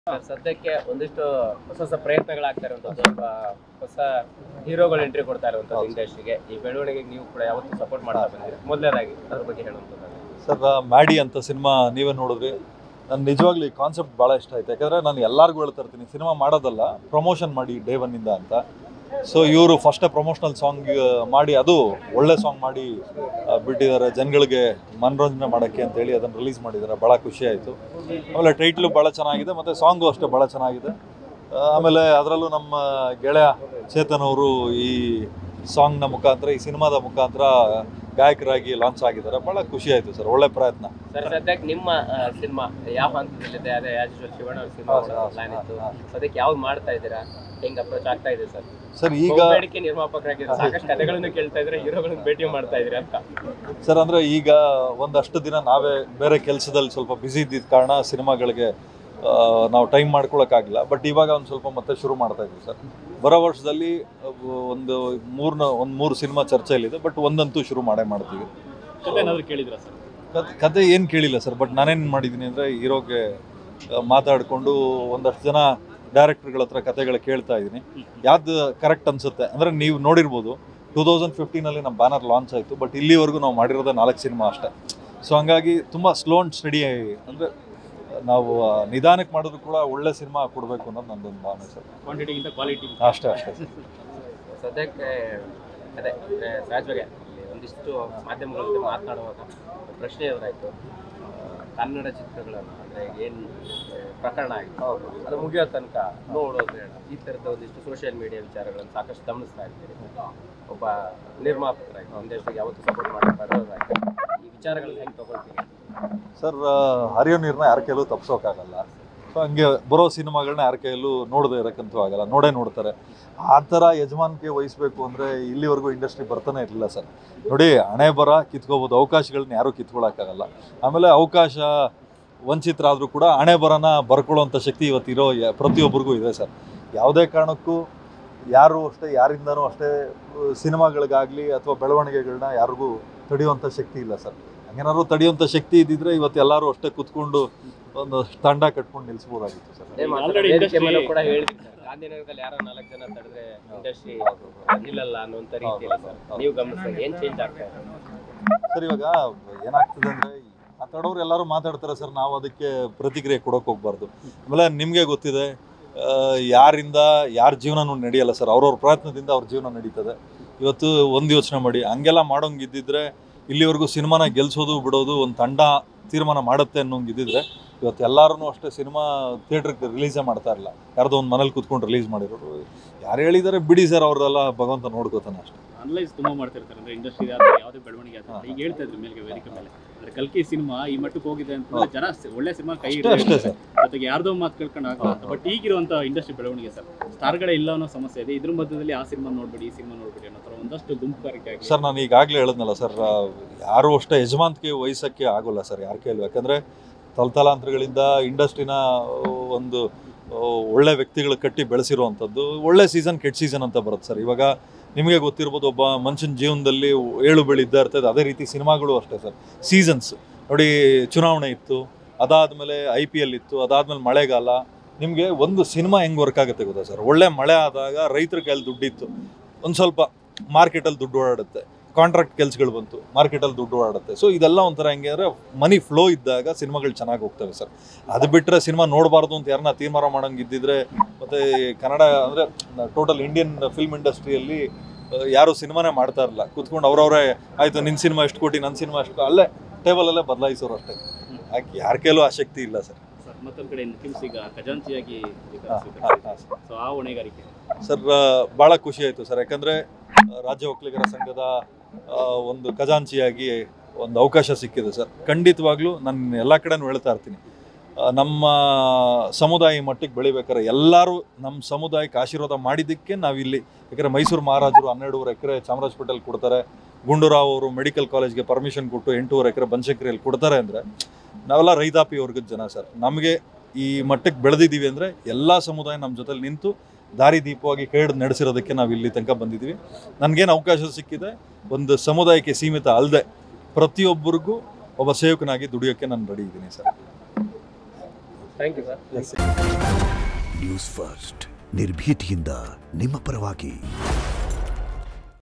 Sir, ಸದ್ಯಕ್ಕೆ ಒಂದಿಷ್ಟು ಹೊಸ ಹೊಸ ಪ್ರಯತ್ನಗಳಾಗ್ತಾ ಇರುವಂತದ್ದು ಒಬ್ಬ ಹೊಸ ಹೀರೋಗಳು ಎಂಟ್ರಿ ಕೊಡ್ತಾ ಇರುವಂತದ್ದು ಇಂಡಸ್ಟ್ರಿಗೆ ಈ ಬೆಳವಣಿಗೆಗೆ ನೀವು ಕೂಡ ಯಾವತ್ತೂ ಸಪೋರ್ಟ್ ಮಾಡ್ತಾ ಬಂದಿರಿ ಮೊದಲನೇದಾಗಿ ಅದ್ರ ಬಗ್ಗೆ ಹೇಳುವಂಥದ್ದು ಸರ್ ಮ್ಯಾಡಿ ಅಂತ ಸಿನಿಮಾ ನೀವೇ ನೋಡಿದ್ರಿ ನಾನು ನಿಜವಾಗ್ಲೂ ಈ ಕಾನ್ಸೆಪ್ಟ್ ಭಾಳ ಇಷ್ಟ ಆಯ್ತು ಯಾಕಂದರೆ ನಾನು ಎಲ್ಲರಿಗೂ ಹೇಳ್ತಾ ಇರ್ತೀನಿ ಸಿನಿಮಾ ಮಾಡೋದಲ್ಲ ಪ್ರಮೋಷನ್ ಮಾಡಿ ಡೇ ಒನ್ನಿಂದ ಅಂತ ಸೊ ಇವರು ಫಸ್ಟೇ ಪ್ರಮೋಷನಲ್ ಸಾಂಗ್ ಮಾಡಿ ಅದು ಒಳ್ಳೆ ಸಾಂಗ್ ಮಾಡಿ ಆ, ಬಿಟ್ಟಿದ್ದಾರೆ ಜನಗಳಿಗೆ ಮನೋರಂಜನೆ ಮಾಡೋಕ್ಕೆ ಅಂತೇಳಿ ಅದನ್ನು ರಿಲೀಸ್ ಮಾಡಿದ್ದಾರೆ ಭಾಳ ಖುಷಿ ಆಯಿತು ಆಮೇಲೆ ಟೈಟ್ಲು ಭಾಳ ಚೆನ್ನಾಗಿದೆ ಮತ್ತು ಸಾಂಗು ಅಷ್ಟೇ ಭಾಳ ಚೆನ್ನಾಗಿದೆ ಆ, ಆಮೇಲೆ ಅದರಲ್ಲೂ ನಮ್ಮ ಗೆಳೆಯ ಚೇತನ್ ಅವರು ಈ ಸಾಂಗ್ನ ಮುಖಾಂತರ ಈ ಸಿನಿಮಾದ ಮುಖಾಂತರ ಗಾಯಕರಾಗಿ ಲಾಂಚ್ ಆಗಿದ್ದಾರೆ ಭಾಳ ಖುಷಿ ಆಯಿತು ಸರ್ ಒಳ್ಳೆ ಪ್ರಯತ್ನ ಸರ್ ಸದ್ಯಕ್ಕೆ ನಿಮ್ಮ ಸಿನಿಮಾ ಯಾವ ಹಂತದಲ್ಲಿದೆ ಅದೇ ಆಸ್ ಯೂಶುವಲ್ ಶಿವಣ್ಣ ಅವ್ರ ಸಿನಿಮಾ ಹೌದು, ಹೌದು, ಪ್ಲಾನ್ ಇತ್ತು ಹೌದು. ಸದ್ಯಕ್ಕೆ ಯಾವ್ದು ಮಾಡ್ತಾ ಇದ್ದೀರಾ ಹೆಂಗ್ ಅಪ್ರೋಚ್ ಆಗ್ತಾ ಇದೆ ಸರ್ ಸರ್ ಈಗ ಬೇಡಿಕೆ ನಿರ್ಮಾಪಕರಾಗಿದ್ದಾರೆ ಸಾಕಷ್ಟು ಕಥೆಗಳನ್ನು ಕೇಳ್ತಾ ಇದ್ರೆ ಹೀರೋಗಳನ್ನ ಭೇಟಿ ಮಾಡ್ತಾ ಇದ್ದೀರಾ ಅಂತ ಸರ್ ಅಂದರೆ ಈಗ ಒಂದಷ್ಟು ದಿನ ನಾವೇ ಬೇರೆ ಕೆಲಸದಲ್ಲಿ ಸ್ವಲ್ಪ ಬ್ಯುಸಿ ಇದ್ದಿದ್ದ ಕಾರಣ ಸಿನಿಮಾಗಳಿಗೆ ಆ, ನಾವು ಟೈಮ್ ಮಾಡ್ಕೊಳಕ್ಕಾಗಿಲ್ಲ ಬಟ್ ಇವಾಗ ಒಂದು ಸ್ವಲ್ಪ ಮತ್ತೆ ಶುರು ಮಾಡ್ತಾ ಇದ್ದೀವಿ ಸರ್ ಬರೋ ವರ್ಷದಲ್ಲಿ ಅಹ್, ಒಂದು ಮೂರ್ನ ಒಂದು ಮೂರು ಸಿನಿಮಾ ಚರ್ಚೆಯಲ್ಲಿದೆ ಬಟ್ ಒಂದಂತೂ ಶುರು ಮಾಡೇ ಮಾಡ್ತೀವಿ ಕತೆ ಏನಾದ್ರು ಕೇಳಿದ್ರ ಸರ್ ಕತೆ ಕತೆ ಏನು ಕೇಳಿಲ್ಲ ಸರ್ ಬಟ್ ನಾನೇನು ಮಾಡಿದ್ದೀನಿ ಅಂದರೆ ಹೀರೋಗೆ ಮಾತಾಡಿಕೊಂಡು ಒಂದಷ್ಟು ಜನ ಡೈರೆಕ್ಟರ್ಗಳ ಹತ್ರ ಕತೆಗಳು ಕೇಳ್ತಾ ಇದ್ದೀನಿ ಯಾವ್ದು ಕರೆಕ್ಟ್ ಅನ್ಸುತ್ತೆ ಅಂದರೆ ನೀವು ನೋಡಿರ್ಬೋದು ಟೂ ತೌಸಂಡ್ ಫಿಫ್ಟೀನಲ್ಲಿ ನಮ್ಮ ಬ್ಯಾನರ್ ಲಾಂಚ್ ಆಯಿತು ಬಟ್ ಇಲ್ಲಿವರೆಗೂ ನಾವು ಮಾಡಿರೋದೇ ನಾಲ್ಕು ಸಿನಿಮಾ ಅಷ್ಟೇ ಸೊ ಹಂಗಾಗಿ ತುಂಬ ಸ್ಲೋ ಆ್ಯಂಡ್ ಸ್ಟಡಿ ಅಂದರೆ ನಾವು ಆ, ನಿಧಾನಕ್ಕೆ ಮಾಡಿದ್ರು ಕೂಡ ಒಳ್ಳೆ ಸಿನಿಮಾ ಕೊಡಬೇಕು ಅನ್ನೋದು ನನ್ನದೊಂದು ಭಾವನೆ ಸರ್ ಕ್ವಾಂಟಿಟಿಗಿಂತ ಕ್ವಾಲಿಟಿ ಅಷ್ಟೇ ಅಷ್ಟೇ ಸದ್ಯಕ್ಕೆ ಅದೇ ಆ, ಸಹಜವಾಗಿ ಇಲ್ಲಿ ಒಂದಿಷ್ಟು ಮಾಧ್ಯಮಗಳ ಜೊತೆ ಮಾತನಾಡುವಾಗ ಪ್ರಶ್ನೆ ಎದುರಾಯಿತು ಕನ್ನಡ ಚಿತ್ರಗಳನ್ನು ಅಂದರೆ ಏನು ಪ್ರಕರಣ ಆಯಿತು ಅದು ಮುಗಿಯೋ ತನಕ ನೋಡೋದು ಬೇಡ ಈ ಥರದ ಒಂದಿಷ್ಟು ಸೋಷಿಯಲ್ ಮೀಡಿಯಾ ವಿಚಾರಗಳನ್ನು ಸಾಕಷ್ಟು ಗಮನಿಸ್ತಾ ಇರ್ತೀರಿ ಒಬ್ಬ ನಿರ್ಮಾಪಕರಾಗಿ ಇಂಡಸ್ಟ್ರಿಗೆ ಯಾವತ್ತೂ ಸಪೋರ್ಟ್ ಮಾಡಿ ಬರೋದಾಗಿ ಈ ವಿಚಾರಗಳನ್ನ ಹೆಂಗೆ ತಗೊಳ್ತೀವಿ ಸರ್ ಹರಿಯೋ ನೀರನ್ನ ಯಾರ ಕೈಲೂ ತಪ್ಸೋಕ್ಕಾಗಲ್ಲ ಸೊ ಹಂಗೆ ಬರೋ ಸಿನಿಮಾಗಳನ್ನ ಯಾರ ಕೈಯಲ್ಲೂ ನೋಡದೆ ಇರೋಕ್ಕಂತೂ ಆಗಲ್ಲ ನೋಡೇ ನೋಡ್ತಾರೆ ಆ ಥರ ಯಜಮಾನಿಕೆ ವಹಿಸ್ಬೇಕು ಅಂದರೆ ಇಲ್ಲಿವರೆಗೂ ಇಂಡಸ್ಟ್ರಿ ಬರ್ತಾನೆ ಇರಲಿಲ್ಲ ಸರ್ ನೋಡಿ ಹಣೆ ಬರ ಕಿತ್ಕೋಬೋದು ಅವಕಾಶಗಳನ್ನ ಯಾರೂ ಕಿತ್ಕೊಳ್ಳೋಕ್ಕಾಗಲ್ಲ ಆಮೇಲೆ ಅವಕಾಶ ವಂಚಿತರಾದರೂ ಕೂಡ ಹಣೆ ಬರನ ಬರ್ಕೊಳ್ಳೋಂಥ ಶಕ್ತಿ ಇವತ್ತಿರೋ ಯ- ಪ್ರತಿಯೊಬ್ಬರಿಗೂ ಇದೆ ಸರ್ ಯಾವುದೇ ಕಾರಣಕ್ಕೂ ಯಾರು ಅಷ್ಟೇ ಯಾರಿಂದನೂ ಅಷ್ಟೇ ಅಹ್, ಸಿನಿಮಾಗಳಿಗಾಗಲಿ ಅಥವಾ ಬೆಳವಣಿಗೆಗಳನ್ನ ಯಾರಿಗೂ ತಡೆಯುವಂಥ ಶಕ್ತಿ ಇಲ್ಲ ಸರ್ ಹಂಗೇನಾದ್ರು ತಡೆಯುವಂಥ ಶಕ್ತಿ ಇದ್ದಿದ್ರೆ ಇವತ್ತು ಎಲ್ಲರೂ ಅಷ್ಟೇ ಕುತ್ಕೊಂಡು ಒಂದು ತಂಡ ಕಟ್ಕೊಂಡು ನಿಲ್ಲಿಸ್ಬೋದಾಗಿತ್ತು ಸರ್ ಅದೇ ಮಾತು Already ವೇದಿಕೆ industry- ಮೇಲೂ ಕೂಡ ಹೇಳಿದ್ವಿ ಸರ್ ಗಾಂಧಿನಗರದಲ್ಲಿ ಯಾರೋ ನಾಲ್ಕು ಜನ ತಡೆದ್ರೆ ಇಂಡಸ್ಟ್ರಿ ನಿಲ್ಲಲ್ಲ ಅನ್ನುವಂಥ ರೀತಿಯಲ್ಲಿ ಸರ್ ನೀವು ಗಮನಿಸಿದಾಗ ಏನು ಚೇಂಜ್ ಆಗ್ತಾ ಇದೆ ಸರ್ ಇವಾಗ ಏನಾಗ್ತದೆ ಅಂದರೆ ಮಾತಾಡೋರು ಎಲ್ಲರೂ ಮಾತಾಡ್ತಾರೆ ಸರ್ ನಾವು ಅದಕ್ಕೆ ಪ್ರತಿಕ್ರಿಯೆ ಕೊಡೋಕೆ ಹೋಗ್ಬಾರ್ದು ಆಮೇಲೆ ನಿಮಗೆ ಗೊತ್ತಿದೆ ಆ, ಯಾರಿಂದ ಯಾರ ಜೀವನನೂ ನಡೆಯಲ್ಲ ಸರ್ ಅವ್ರವ್ರ ಪ್ರಯತ್ನದಿಂದ ಅವ್ರ ಜೀವನ ನಡೀತದೆ ಇವತ್ತು ಒಂದು ಯೋಚನೆ ಮಾಡಿ ಹಂಗೆಲ್ಲ ಮಾಡೋಂಗಿದ್ದಿದ್ರೆ ಇಲ್ಲಿವರೆಗೂ ಸಿನಿಮಾನ ಗೆಲ್ಸೋದು ಬಿಡೋದು ಒಂದು ತಂಡ ತೀರ್ಮಾನ ಮಾಡುತ್ತೆ ಅನ್ನೋಂಗಿದ್ದಿದ್ರೆ ಇವತ್ತು ಎಲ್ಲರೂ ಅಷ್ಟೇ ಸಿನಿಮಾ ಥಿಯೇಟ್ರಿಗೆ ರಿಲೀಸೇ ಮಾಡ್ತಾ ಇರಲ್ಲ ಯಾರ್ದೋ ಒಂದು ಮನೇಲಿ ಕೂತ್ಕೊಂಡು ರಿಲೀಸ್ ಮಾಡಿರೋರು ಯಾರು ಹೇಳಿದ್ದಾರೆ ಬಿಡಿ ಸರ್ ಅವ್ರದೆಲ್ಲ ಭಗವಂತ ನೋಡ್ಕೋತಾನೆ ಅಷ್ಟೇ ಅನಲೈಸ್ ತುಂಬಾ ಮಾಡ್ತಿರ್ತಾರೆ ಅಂದ್ರೆ ಇಂಡಸ್ಟ್ರಿ ಯಾವುದೇ ಬೆಳವಣಿಗೆ ಆದ್ರೆ ಈಗ ಹೇಳ್ತಾ ಇದ್ರು ಮೇಲ್ಗೆ ವೇದಿಕೆ ಮೇಲೆ ಅಂದ್ರೆ ಕಲ್ಕಿ ಸಿನಿಮಾ ಈ ಮಟ್ಟಕ್ಕೆ ಹೋಗಿದೆ ಅಂತಂದ್ರೆ ಜನ ಸ- ಒಳ್ಳೆ ಸಿನಿಮಾ ಕೈ ಅಷ್ಟೇ ಅಷ್ಟೇ ಸರ್ ಜೊತೆಗೆ ಯಾರ್ದೋ ಮಾತು ಕೇಳ್ಕೊಂಡು ಆಗಲ್ಲ ಬಟ್ ಈಗಿರುವಂತ ಇಂಡಸ್ಟ್ರಿ ಬೆಳವಣಿಗೆ ಸರ್ ಸ್ಟಾರ್ಗಳೇ ಇಲ್ಲ ಅನ್ನೋ ಸಮಸ್ಯೆ ಇದೆ ಇದ್ರ ಮಧ್ಯದಲ್ಲಿ ಆ ಸಿನಿಮಾ ನೋಡ್ಬೇಡಿ ಈ ಸಿನಿಮಾ ನೋಡ್ಬೇಡಿ ಅನ್ನೋ ತರ ಒಂದಷ್ಟು ಗುಂಪುಗಾರಿಕೆ ಆಗಿ ಸರ್ ನಾನು ಈಗಾಗಲೇ ಹೇಳಿದ್ನಲ್ಲ ಸರ್ ಆ, ಯಾರು ಅಷ್ಟೇ ಯಜಮಾನ್ತಿಗೆ ವಹಿಸೋಕ್ಕೆ ಆಗೋಲ್ಲ ಸರ್ ಯಾರ ಕೈಲೂ ಯಾಕಂದರೆ ತಲತಲಾಂತರಗಳಿಂದ ಇಂಡಸ್ಟ್ರಿನ ಒಂದು ಆ, ಒಳ್ಳೆ ವ್ಯಕ್ತಿಗಳು ಕಟ್ಟಿ ಬೆಳೆಸಿರುವಂಥದ್ದು ಒಳ್ಳೆ ಸೀಸನ್ ಕೆಟ್ಟ ಸೀಸನ್ ಅಂತ ಬರುತ್ತೆ ಸರ್ ಇವಾಗ ನಿಮಗೆ ಗೊತ್ತಿರ್ಬೋದು ಒಬ್ಬ ಮನುಷ್ಯನ ಜೀವನದಲ್ಲಿ ಏಳು ಬೀಳು ಇದ್ದೇ ಇರ್ತದೆ ಅದೇ ರೀತಿ ಸಿನಿಮಾಗಳು ಅಷ್ಟೇ ಸರ್ ಸೀಸನ್ಸ್ ನೋಡಿ ಚುನಾವಣೆ ಇತ್ತು ಅದಾದಮೇಲೆ ಐ ಪಿ ಎಲ್ ಇತ್ತು ಅದಾದಮೇಲೆ ಮಳೆಗಾಲ ನಿಮಗೆ ಒಂದು ಸಿನಿಮಾ ಹೆಂಗೆ ವರ್ಕ್ ಆಗುತ್ತೆ ಗೊತ್ತಾ ಸರ್ ಒಳ್ಳೆ ಮಳೆ ಆದಾಗ ರೈತರ ಕೈಯಲ್ಲಿ ದುಡ್ಡಿತ್ತು ಒಂದು ಸ್ವಲ್ಪ ಮಾರ್ಕೆಟಲ್ಲಿ ದುಡ್ಡು ಓಡಾಡುತ್ತೆ ಕಾಂಟ್ರಾಕ್ಟ್ ಕೆಲಸಗಳು ಬಂತು ಮಾರ್ಕೆಟಲ್ಲಿ ದುಡ್ಡು ಓಡಾಡುತ್ತೆ ಸೊ ಇದೆಲ್ಲ ಒಂಥರ ಹೆಂಗೆ ಅಂದರೆ ಮನಿ ಫ್ಲೋ ಇದ್ದಾಗ ಸಿನಿಮಾಗಳು ಚೆನ್ನಾಗಿ ಹೋಗ್ತವೆ ಸರ್ ಅದು ಬಿಟ್ಟರೆ ಸಿನಿಮಾ ನೋಡಬಾರ್ದು ಅಂತ ಯಾರನ್ನ ತೀರ್ಮಾನ ಮಾಡೋಂಗೆ ಇದ್ದಿದ್ರೆ ಮತ್ತು ಕನ್ನಡ ಅಂದರೆ ಟೋಟಲ್ ಇಂಡಿಯನ್ ಫಿಲ್ಮ್ ಇಂಡಸ್ಟ್ರಿಯಲ್ಲಿ ಯಾರು ಸಿನಿಮಾನೇ ಮಾಡ್ತಾ ಇರಲ್ಲ ಕೂತ್ಕೊಂಡು ಅವ್ರವರೇ ಆಯಿತು ನಿನ್ನ ಸಿನಿಮಾ ಎಷ್ಟು ಕೋಟಿ ನನ್ನ ಸಿನಿಮಾ ಎಷ್ಟು ಅಲ್ಲೇ ಟೇಬಲಲ್ಲೇ ಬದಲಾಯಿಸೋರು ಅಷ್ಟೇ ಯಾಕೆ ಯಾರ ಕೈಲೂ ಆ ಶಕ್ತಿ ಇಲ್ಲ ಸರ್ ಸರ್ ಮತ್ತೊಂದ್ ಕಡೆ ಕಿಮ್ಸ್ ಈಗ ಖಜಾಂಚಿಯಾಗಿ ಹಾಂ ಹಾಂ ಸೊ ಆ ಹೊಣೆಗಾರಿಕೆ ಸರ್ ಭಾಳ ಖುಷಿ ಆಯಿತು ಸರ್ ಯಾಕಂದರೆ ರಾಜ್ಯ ಒಕ್ಕಲಿಗರ ಸಂಘದ ಆ, ಒಂದು ಖಜಾಂಚಿಯಾಗಿ ಒಂದು ಅವಕಾಶ ಸಿಕ್ಕಿದೆ ಸರ್ ಖಂಡಿತವಾಗ್ಲೂ ನಾನು ಎಲ್ಲ ಕಡೆನೂ ಹೇಳ್ತಾ ಇರ್ತೀನಿ ಆ, ನಮ್ಮ ಸಮುದಾಯ ಈ ಮಟ್ಟಿಗೆ ಬೆಳಿಬೇಕಾದ್ರೆ ಎಲ್ಲರೂ ನಮ್ಮ ಸಮುದಾಯಕ್ಕೆ ಆಶೀರ್ವಾದ ಮಾಡಿದ್ದಕ್ಕೆ ನಾವಿಲ್ಲಿ ಯಾಕಂದರೆ ಮೈಸೂರು ಮಹಾರಾಜರು ಹನ್ನೆರಡೂವರೆ ಎಕರೆ ಚಾಮರಾಜಪೇಟೆಯಲ್ಲಿ ಕೊಡ್ತಾರೆ ಗುಂಡೂರಾವ್ ಅವರು ಮೆಡಿಕಲ್ ಕಾಲೇಜ್ಗೆ ಪರ್ಮಿಷನ್ ಕೊಟ್ಟು ಎಂಟೂವರೆ ಎಕರೆ ಬನಶಂಕರಿಯಲ್ಲಿ ಕೊಡ್ತಾರೆ ಅಂದರೆ ನಾವೆಲ್ಲ ರೈತಾಪಿ ವರ್ಗದ ಜನ ಸರ್ ನಮಗೆ ಈ ಮಟ್ಟಕ್ಕೆ ಬೆಳೆದಿದ್ದೀವಿ ಅಂದರೆ ಎಲ್ಲ ಸಮುದಾಯ ನಮ್ಮ ಜೊತೆಲಿ ನಿಂತು ದಾರಿ ದೀಪವಾಗಿ ಕೈ ಹಿಡ್ದು ನಡೆಸಿರೋದಕ್ಕೆ ನಾವು ಇಲ್ಲಿ ತನಕ ಬಂದಿದ್ದೀವಿ ನನಗೇನು ಅವಕಾಶ ಸಿಕ್ಕಿದೆ ಒಂದು ಸಮುದಾಯಕ್ಕೆ ಸೀಮಿತ ಅಲ್ಲದೆ ಪ್ರತಿಯೊಬ್ಬರಿಗೂ ಒಬ್ಬ ಸೇವಕನಾಗಿ ದುಡಿಯೋಕ್ಕೆ ನಾನು ರೆಡಿ ಇದ್ದೀನಿ sir thank you sir yes news first ನಿರ್ಭೀತಿಯಿಂದ ನಿಮ್ಮ ಪರವಾಗಿ